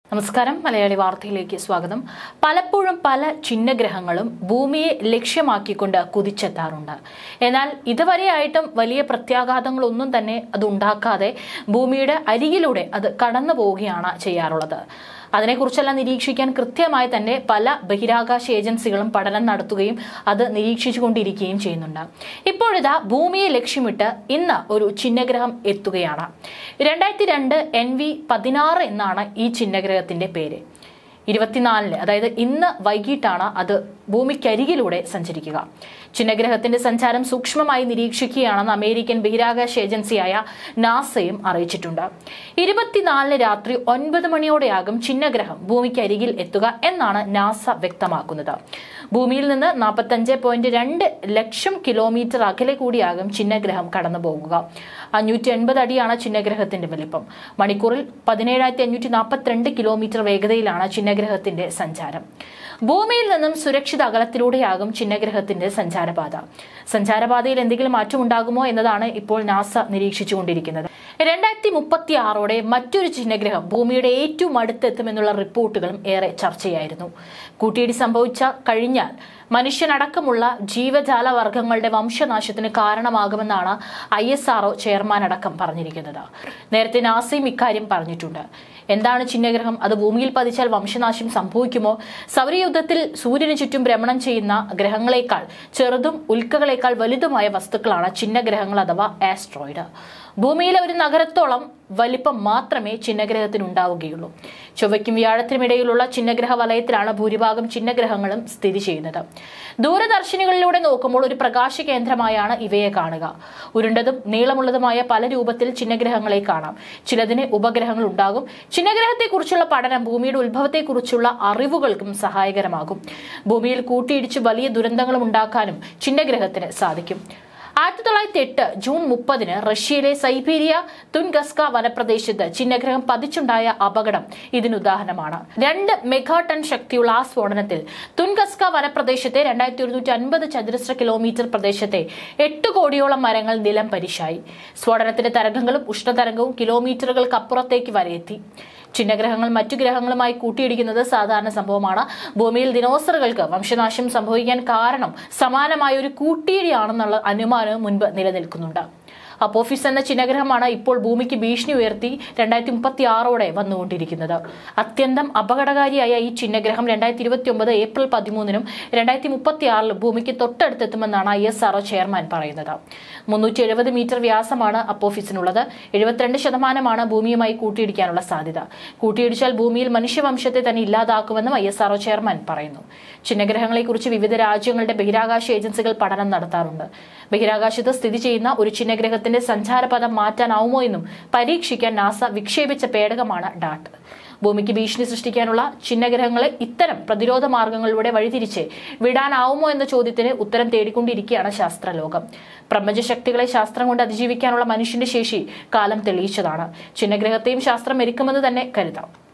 നമസ്കാരം മലയാളി വാർത്തയിലേക്ക് സ്വാഗതം പലപ്പോഴും പല ചിഹ്നഗ്രഹങ്ങളും ഭൂമിയെ ലക്ഷ്യമാക്കിക്കൊണ്ട് കുതിച്ചെത്താറുണ്ട് എന്നാൽ ഇതുവരെയായിട്ടും വലിയ പ്രത്യാഘാതങ്ങളൊന്നും തന്നെ അത് ഉണ്ടാക്കാതെ ഭൂമിയുടെ അരികിലൂടെ അത് കടന്നു പോവുകയാണ് ചെയ്യാറുള്ളത് അതിനെക്കുറിച്ചെല്ലാം നിരീക്ഷിക്കാൻ കൃത്യമായി തന്നെ പല ബഹിരാകാശ ഏജൻസികളും പഠനം നടത്തുകയും അത് നിരീക്ഷിച്ചുകൊണ്ടിരിക്കുകയും ചെയ്യുന്നുണ്ട് ഇപ്പോഴിതാ ഭൂമിയെ ലക്ഷ്യമിട്ട് ഇന്ന് ഒരു ചിഹ്നഗ്രഹം എത്തുകയാണ് രണ്ടായിരത്തി രണ്ട് എൻ വി പതിനാറ് എന്നാണ് ഈ ചിഹ്നഗ്രഹത്തിന്റെ പേര് ഇരുപത്തിനാലിന് അതായത് ഇന്ന് വൈകിട്ടാണ് അത് ഭൂമിക്കരികിലൂടെ സഞ്ചരിക്കുക ചിഹ്നഗ്രഹത്തിന്റെ സഞ്ചാരം സൂക്ഷ്മമായി നിരീക്ഷിക്കുകയാണെന്ന് അമേരിക്കൻ ബഹിരാകാശ ഏജൻസിയായ നാസയും അറിയിച്ചിട്ടുണ്ട് ഇരുപത്തിനാലിന് രാത്രി ഒൻപത് മണിയോടെയാകും ചിഹ്നഗ്രഹം ഭൂമിക്കരികിൽ എത്തുക എന്നാണ് നാസ വ്യക്തമാക്കുന്നത് ഭൂമിയിൽ നിന്ന് നാൽപ്പത്തഞ്ച് പോയിന്റ് രണ്ട് ലക്ഷം കിലോമീറ്റർ അകലെ കൂടിയാകും ചിഹ്നഗ്രഹം കടന്നു പോകുക അഞ്ഞൂറ്റി എൺപത് അടിയാണ് ചിഹ്നഗ്രഹത്തിന്റെ വലിപ്പം മണിക്കൂറിൽ പതിനേഴായിരത്തി അഞ്ഞൂറ്റി നാൽപ്പത്തിരണ്ട് കിലോമീറ്റർ വേഗതയിലാണ് ചിഹ്നഗ്രഹത്തിന്റെ സഞ്ചാരം ഭൂമിയിൽ നിന്നും സുരക്ഷിത അകലത്തിലൂടെയാകും ചിഹ്നഗ്രഹത്തിന്റെ സഞ്ചാരപാത സഞ്ചാരപാതയിൽ എന്തെങ്കിലും മാറ്റമുണ്ടാകുമോ എന്നതാണ് ഇപ്പോൾ നാസ നിരീക്ഷിച്ചുകൊണ്ടിരിക്കുന്നത് രണ്ടായിരത്തി മുപ്പത്തി ആറോടെ മറ്റൊരു ചിഹ്നഗ്രഹം ഭൂമിയുടെ ഏറ്റവും അടുത്തെത്തുമെന്നുള്ള റിപ്പോർട്ടുകളും ഏറെ ചർച്ചയായിരുന്നു കൂട്ടിയിടി സംഭവിച്ച കഴിഞ്ഞാൽ മനുഷ്യനടക്കമുള്ള ജീവജാല വർഗങ്ങളുടെ വംശനാശത്തിന് കാരണമാകുമെന്നാണ് ഐ എസ് ആർഒ ചെയർമാൻ അടക്കം പറഞ്ഞിരിക്കുന്നത് നേരത്തെ നാസയും ഇക്കാര്യം പറഞ്ഞിട്ടുണ്ട് എന്താണ് ചിഹ്നഗ്രഹം അത് ഭൂമിയിൽ പതിച്ചാൽ വംശനാശം സംഭവിക്കുമോ സൗരയുദ്ധത്തിൽ സൂര്യന് ചുറ്റും ഭ്രമണം ചെയ്യുന്ന ഗ്രഹങ്ങളെക്കാൾ ചെറുതും ഉൽക്കകളെക്കാൾ വലുതുമായ വസ്തുക്കളാണ് ചിഹ്നഗ്രഹങ്ങൾ അഥവാ ആസ്ട്രോയിഡ് ഭൂമിയിലെ ഒരു നഗരത്തോളം വലിപ്പം മാത്രമേ ചിഹ്നഗ്രഹത്തിന് ഉണ്ടാവുകയുള്ളൂ ചൊവ്വയ്ക്കും വ്യാഴത്തിനും ഇടയിലുള്ള ചിഹ്നഗ്രഹ വലയത്തിലാണ് ഭൂരിഭാഗം ചിഹ്നഗ്രഹങ്ങളും സ്ഥിതി ചെയ്യുന്നത് ദൂരദർശിനികളിലൂടെ നോക്കുമ്പോൾ ഒരു പ്രകാശ കേന്ദ്രമായാണ് ഇവയെ കാണുക ഉരുണ്ടതും നീളമുള്ളതുമായ പല രൂപത്തിൽ ചിഹ്നഗ്രഹങ്ങളെ കാണാം ചിലതിന് ഉപഗ്രഹങ്ങൾ ഉണ്ടാകും ചിഹ്നഗ്രഹത്തെക്കുറിച്ചുള്ള പഠനം ഭൂമിയുടെ ഉത്ഭവത്തെക്കുറിച്ചുള്ള അറിവുകൾക്കും സഹായകരമാകും ഭൂമിയിൽ കൂട്ടിയിടിച്ച് വലിയ ദുരന്തങ്ങളും ഉണ്ടാക്കാനും ചിഹ്നഗ്രഹത്തിന് സാധിക്കും ആയിരത്തി തൊള്ളായിരത്തി എട്ട് ജൂൺ മുപ്പതിന് റഷ്യയിലെ സൈബീരിയ തുൻഗസ്ക വനപ്രദേശത്ത് ചിഹ്നഗ്രഹം പതിച്ചുണ്ടായ അപകടം ഇതിനുദാഹരണമാണ് രണ്ട് മെഗാ ടൺ ശക്തിയുള്ള ആ സ്ഫോടനത്തിൽ തുൻഗസ്ക വനപ്രദേശത്തെ രണ്ടായിരത്തി ഒരുന്നൂറ്റി അൻപത് ചതുരശ്ര കിലോമീറ്റർ പ്രദേശത്തെ എട്ട് കോടിയോളം മരങ്ങൾ നിലം പരിശായി സ്ഫോടനത്തിന്റെ തരംഗങ്ങളും ഉഷ്ണതരംഗവും കിലോമീറ്ററുകൾക്കപ്പുറത്തേക്ക് വരെ എത്തി ചിഹ്നഗ്രഹങ്ങൾ മറ്റു ഗ്രഹങ്ങളുമായി കൂട്ടിയിടിക്കുന്നത് സാധാരണ സംഭവമാണ് ഭൂമിയിൽ ദിനോസറുകൾക്ക് വംശനാശം സംഭവിക്കാൻ കാരണം സമാനമായ ഒരു കൂട്ടിയിടിയാണെന്നുള്ള അനുമാനവും മുൻപ് നിലനിൽക്കുന്നുണ്ട് അപ്പോഫിസ് എന്ന ചിഹ്നഗ്രഹമാണ് ഇപ്പോൾ ഭൂമിക്ക് ഭീഷണി ഉയർത്തി രണ്ടായിരത്തി മുപ്പത്തി ആറോടെ വന്നുകൊണ്ടിരിക്കുന്നത് അത്യന്തം അപകടകാരിയായ ഈ ചിഹ്നഗ്രഹം രണ്ടായിരത്തി ഇരുപത്തി ഒമ്പത് ഏപ്രിൽ പതിമൂന്നിനും രണ്ടായിരത്തി മുപ്പത്തി ആറിൽ ഭൂമിക്ക് തൊട്ടടുത്തെത്തുമെന്നാണ് ഐ എസ് ആർഒ ചെയർമാൻ പറയുന്നത് മുന്നൂറ്റി എഴുപത് മീറ്റർ വ്യാസമാണ് അപ്പോഫിസിനുള്ളത് എഴുപത്തിരണ്ട് ശതമാനമാണ് ഭൂമിയുമായി കൂട്ടിയിടിക്കാനുള്ള സാധ്യത കൂട്ടിയിടിച്ചാൽ ഭൂമിയിൽ മനുഷ്യവംശത്തെ തന്നെ ഇല്ലാതാക്കുമെന്നും ഐ എസ് ആർഒ ചെയർമാൻ പറയുന്നു ചിഹ്നഗ്രഹങ്ങളെക്കുറിച്ച് വിവിധ രാജ്യങ്ങളുടെ ബഹിരാകാശ ഏജൻസികൾ പഠനം നടത്താറുണ്ട് ബഹിരാകാശത്ത് സ്ഥിതി ചെയ്യുന്ന ഒരു ചിഹ്നഗ്രഹത്തിന്റെ സഞ്ചാരപഥം മാറ്റാനാവുമോ എന്നും പരീക്ഷിക്കാൻ നാസ വിക്ഷേപിച്ച പേടകമാണ് ഡാട്ട് ഭൂമിക്ക് ഭീഷണി സൃഷ്ടിക്കാനുള്ള ചിഹ്നഗ്രഹങ്ങളെ ഇത്തരം പ്രതിരോധ മാർഗങ്ങളിലൂടെ വഴിതിരിച്ച് വിടാനാവുമോ എന്ന ചോദ്യത്തിന് ഉത്തരം തേടിക്കൊണ്ടിരിക്കുകയാണ് ശാസ്ത്രലോകം പ്രപഞ്ചശക്തികളെ ശാസ്ത്രം കൊണ്ട് അതിജീവിക്കാനുള്ള മനുഷ്യന്റെ ശേഷി കാലം തെളിയിച്ചതാണ് ചിഹ്നഗ്രഹത്തെയും ശാസ്ത്രം മെരുക്കുമെന്ന് തന്നെ കരുതാം